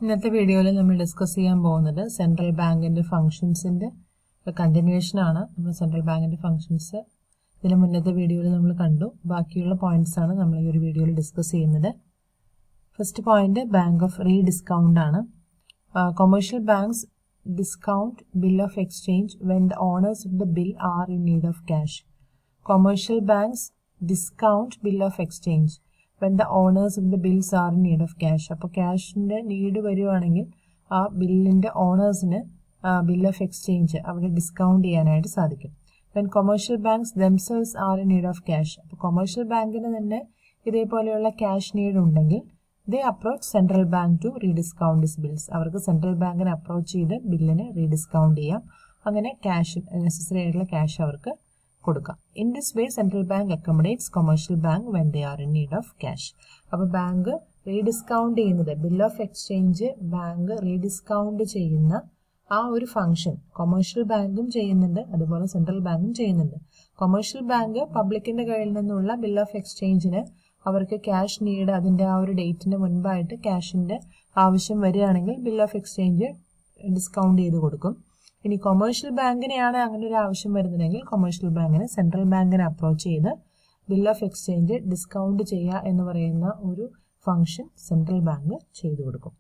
ഇന്നത്തെ വീഡിയോയിൽ നമ്മൾ ഡിസ്കസ് ചെയ്യാൻ പോകുന്നത് സെൻട്രൽ ബാങ്കിൻ്റെ ഫങ്ഷൻസിൻ്റെ കണ്ടിന്യൂഷൻ ആണ് നമ്മൾ സെൻട്രൽ ബാങ്കിൻ്റെ ഫങ്ഷൻസ് ഇതിന് മുന്നത്തെ വീഡിയോയിൽ നമ്മൾ കണ്ടു ബാക്കിയുള്ള പോയിന്റ്സ് ആണ് നമ്മൾ ഈ ഒരു വീഡിയോയിൽ ഡിസ്കസ് ചെയ്യുന്നത് first point bank of rediscount ആണ് commercial banks discount bill of exchange when the owners of the bill are in need of cash commercial banks discount bill of exchange when the owners of the bill are in need of cash അപ്പോൾ ക്യാഷിൻ്റെ need വരുവാണെങ്കിൽ ആ ബില്ലിൻ്റെ ഓണേഴ്സിന് bill of exchange അവിടെ discount ചെയ്യാനായിട്ട് സാധിക്കും when commercial banks themselves are in need of cash അപ്പോൾ കൊമേഴ്ഷ്യൽ ബാങ്കിന് തന്നെ ഇതേപോലെയുള്ള ക്യാഷ് നീഡ് ഉണ്ടെങ്കിൽ they approach central bank to rediscount this bills അവർക്ക് സെൻട്രൽ ബാങ്കിനെ അപ്രോച്ച് ചെയ്ത് ബില്ലിന് റീഡിസ്കൗണ്ട് ചെയ്യാം അങ്ങനെ ക്യാഷ് നെസസറി ആയിട്ടുള്ള ക്യാഷ് അവർക്ക് കൊടുക്കാം in this way central bank accommodates commercial bank when they are in need of cash അപ്പോൾ ബാങ്ക് റീഡിസ്കൗണ്ട് ചെയ്യുന്നത് bill of exchange bank rediscount ചെയ്യുന്ന ആ ഒരു ഫംഗ്ഷൻ കൊമേഴ്ഷ്യൽ ബാങ്കും ചെയ്യുന്നുണ്ട് അതുപോലെ സെൻട്രൽ ബാങ്കും ചെയ്യുന്നുണ്ട് കൊമേഴ്ഷ്യൽ ബാങ്ക് പബ്ലിക്കിന്റെ കയ്യിൽ നിന്നുള്ള ബിൽ ഓഫ് എക്സ്ചേഞ്ചിന് അവർക്ക് ക്യാഷ് നീഡ് അതിന്റെ ആ ഒരു ഡേറ്റിന് മുൻപായിട്ട് ക്യാഷിന്റെ ആവശ്യം വരികയാണെങ്കിൽ ബിൽ ഓഫ് എക്സ്ചേഞ്ച് ഡിസ്കൗണ്ട് ചെയ്ത് കൊടുക്കും ഇനി കൊമേഴ്ഷ്യൽ ബാങ്കിനെയാണ് അങ്ങനെ ഒരു ആവശ്യം വരുന്നതെങ്കിൽ കൊമേഴ്ഷ്യൽ ബാങ്കിന് സെൻട്രൽ ബാങ്കിനെ അപ്രോച്ച് ചെയ്ത് ബിൽ ഓഫ് എക്സ്ചേഞ്ച് ഡിസ്കൗണ്ട് ചെയ്യുക എന്ന് പറയുന്ന ഒരു ഫംഗ്ഷൻ സെൻട്രൽ ബാങ്ക് ചെയ്തു കൊടുക്കും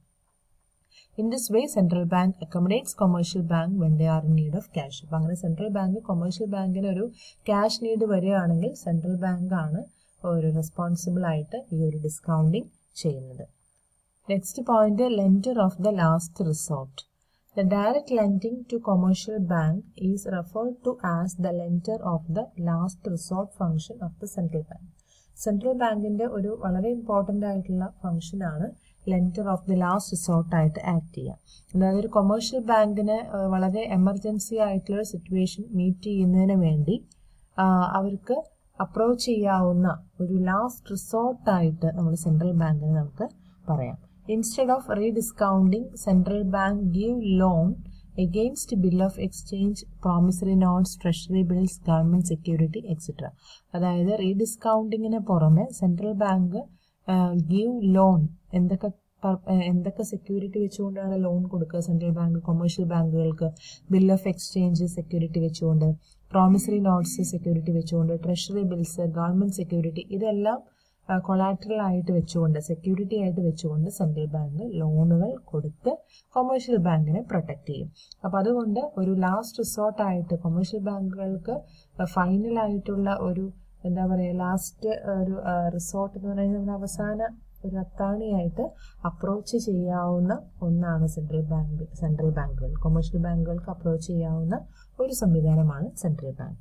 in this way central bank accommodates commercial bank when they are in need of cash അപ്പം അങ്ങനെ സെൻട്രൽ ബാങ്ക് കൊമേഴ്ഷ്യൽ ബാങ്കിന് ഒരു ക്യാഷ് നീഡ് വരികയാണെങ്കിൽ സെൻട്രൽ ബാങ്ക് ആണ് ഒരു റെസ്പോൺസിബിൾ ആയിട്ട് ഈ ഒരു ഡിസ്കൗണ്ടിങ് ചെയ്യുന്നത് next point lender of the last resort The direct lending to commercial bank is referred to as the lender of the last resort function of the central bank. Central ബാങ്കിന്റെ ഒരു വളരെ ഇമ്പോർട്ടൻ്റ് ആയിട്ടുള്ള ഫംഗ്ഷനാണ് lender of the last resort ആയിട്ട് act ചെയ്യുക അതായത് ഒരു commercial ബാങ്കിന് വളരെ എമർജൻസി ആയിട്ടുള്ള ഒരു സിറ്റുവേഷൻ മീറ്റ് ചെയ്യുന്നതിന് വേണ്ടി അവർക്ക് അപ്രോച്ച് ചെയ്യാവുന്ന ഒരു ലാസ്റ്റ് റിസോർട്ടായിട്ട് നമ്മൾ സെൻട്രൽ ബാങ്കിന് നമുക്ക് പറയാം Instead of rediscounting, central bank give loan against bill of exchange, promissory notes, treasury bills, government security, etc. അതായത് റീഡിസ്കൗണ്ടിങ്ങിന് പുറമെ സെൻട്രൽ ബാങ്ക് ഗീവ് ലോൺ എന്തൊക്കെ എന്തൊക്കെ സെക്യൂരിറ്റി വെച്ചുകൊണ്ടാണ് ലോൺ കൊടുക്കുക സെൻട്രൽ ബാങ്ക് കൊമേഴ്ഷ്യൽ ബാങ്കുകൾക്ക് ബിൽ ഓഫ് എക്സ്ചേഞ്ച് സെക്യൂരിറ്റി വെച്ചുകൊണ്ട് promissory notes security വെച്ചുകൊണ്ട് treasury bills government security ഇതെല്ലാം കൊളാറ്ററൽ ആയിട്ട് വെച്ചുകൊണ്ട് സെക്യൂരിറ്റി ആയിട്ട് വെച്ചുകൊണ്ട് സെൻട്രൽ ബാങ്ക് ലോണുകൾ കൊടുത്ത് കൊമേഴ്ഷ്യൽ ബാങ്കിനെ പ്രൊട്ടക്ട് ചെയ്യും അപ്പം അതുകൊണ്ട് ഒരു ലാസ്റ്റ് റിസോർട്ടായിട്ട് കൊമേഴ്ഷ്യൽ ബാങ്കുകൾക്ക് ഫൈനൽ ആയിട്ടുള്ള ഒരു എന്താ പറയുക ലാസ്റ്റ് ഒരു റിസോർട്ട് എന്ന് പറയുന്നത് അവസാന ഒരു അത്താണിയായിട്ട് അപ്രോച്ച് ചെയ്യാവുന്ന ഒന്നാണ് സെൻട്രൽ ബാങ്ക് സെൻട്രൽ ബാങ്കുകൾ കൊമേഴ്ഷ്യൽ ബാങ്കുകൾക്ക് അപ്രോച്ച് ചെയ്യാവുന്ന ഒരു സംവിധാനമാണ് central bank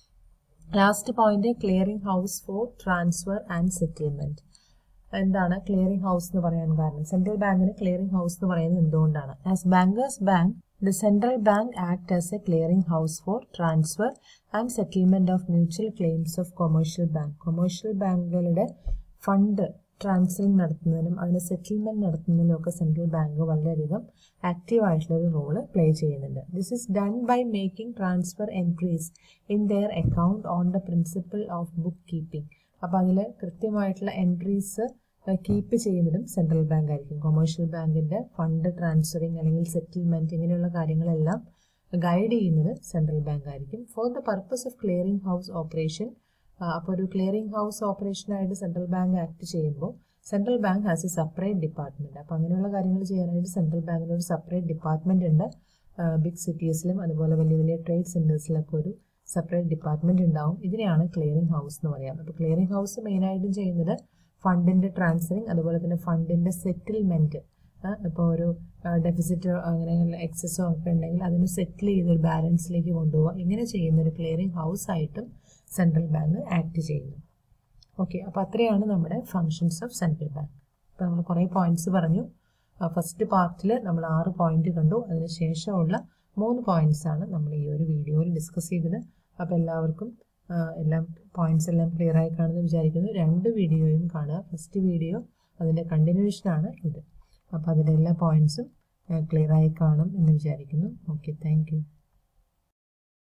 last point clearing house for transfer and settlement എന്താണ് ക്ലിയറിംഗ് ഹൗസ് എന്ന് പറയാൻ കാരണം സെൻട്രൽ ബാങ്കിന് ക്ലിയറിംഗ് ഹൗസ് എന്ന് പറയുന്നത് എന്തുകൊണ്ടാണ് as bankers bank the central bank act as a clearing house for transfer and settlement of mutual claims of commercial bank commercial ബാങ്കുകളുടെ fund transfer നടത്തുന്നതിനും അതിന് സെറ്റിൽമെന്റ് നടത്തുന്നതിനും ഒക്കെ സെൻട്രൽ ബാങ്ക് വളരെയധികം ആക്റ്റീവ് ആയിട്ടുള്ള ഒരു റോള് പ്ലേ ചെയ്യുന്നുണ്ട് this is done by making transfer entries in their account on the principle of bookkeeping അപ്പോൾ അതിൽ കൃത്യമായിട്ടുള്ള എൻട്രീസ് കീപ്പ് ചെയ്യുന്നതും സെൻട്രൽ ബാങ്ക് ആയിരിക്കും കൊമേഴ്ഷ്യൽ ബാങ്കിന്റെ ഫണ്ട് ട്രാൻസ്ഫറിങ് അല്ലെങ്കിൽ സെറ്റിൽമെന്റ് ഇങ്ങനെയുള്ള കാര്യങ്ങളെല്ലാം ഗൈഡ് ചെയ്യുന്നത് സെൻട്രൽ ബാങ്ക് ആയിരിക്കും for the purpose of clearing house operation അപ്പോൾ ഒരു ക്ലിയറിംഗ് ഹൗസ് ഓപ്പറേഷനായിട്ട് സെൻട്രൽ ബാങ്ക് ആക്ട് ചെയ്യുമ്പോൾ central bank has a separate department അപ്പോൾ അങ്ങനെയുള്ള കാര്യങ്ങൾ ചെയ്യാനായിട്ട് സെൻട്രൽ ബാങ്കിന് ഒരു സെപ്പറേറ്റ് ഡിപ്പാർട്ട്മെന്റ് ഉണ്ട് ബിഗ് സിറ്റീസിലും അതുപോലെ വലിയ വലിയ ട്രേഡ് സെന്റേഴ്സിലൊക്കെ ഒരു സെപ്പറേറ്റ് ഡിപ്പാർട്ട്മെന്റ് ഉണ്ടാവും ഇതിനെയാണ് ക്ലിയറിംഗ് ഹൗസ് എന്ന് പറയാം അപ്പോൾ ക്ലിയറിംഗ് ഹൗസ് മെയിനായിട്ടും ചെയ്യുന്നത് ഫണ്ടിന്റെ ട്രാൻസ്ഫറിങ് അതുപോലെ തന്നെ ഫണ്ടിന്റെ സെറ്റിൽമെന്റ് ഇപ്പോൾ ഒരു ഡെഫിസിറ്റ് അങ്ങനെ എക്സസോ ഒക്കെ ഉണ്ടെങ്കിൽ അതിന് സെറ്റിൽ ചെയ്ത് ഒരു ബാലൻസിലേക്ക് കൊണ്ടുപോകുക ഇങ്ങനെ ചെയ്യുന്ന ഒരു ക്ലിയറിംഗ് ഹൗസ് ആയിട്ടും സെൻട്രൽ ബാങ്ക് ആക്ട് ചെയ്യുന്നു ഓക്കെ അപ്പോൾ അത്രയാണ് നമ്മുടെ ഫങ്ഷൻസ് ഓഫ് സെൻട്രൽ ബാങ്ക് അപ്പോൾ നമ്മൾ കുറേ പോയിന്റ്സ് പറഞ്ഞു ഫസ്റ്റ് പാർട്ടിൽ നമ്മൾ ആറ് പോയിന്റ് കണ്ടു അതിന് ശേഷമുള്ള മൂന്ന് പോയിന്റ്സ് ആണ് നമ്മൾ ഈ ഒരു വീഡിയോയിൽ ഡിസ്കസ് ചെയ്തത് അപ്പോൾ എല്ലാവർക്കും എല്ലാം പോയിന്റ്സ് എല്ലാം ക്ലിയർ ആയി കാണുമെന്ന് വിചാരിക്കുന്നു രണ്ട് വീഡിയോയും കാണുക ഫസ്റ്റ് വീഡിയോ അതിൻ്റെ കണ്ടിന്യൂഷനാണ് ഇത് അപ്പോൾ അതിൻ്റെ എല്ലാ പോയിന്റ്സും ക്ലിയർ ആയി കാണും എന്ന് വിചാരിക്കുന്നു ഓക്കെ താങ്ക്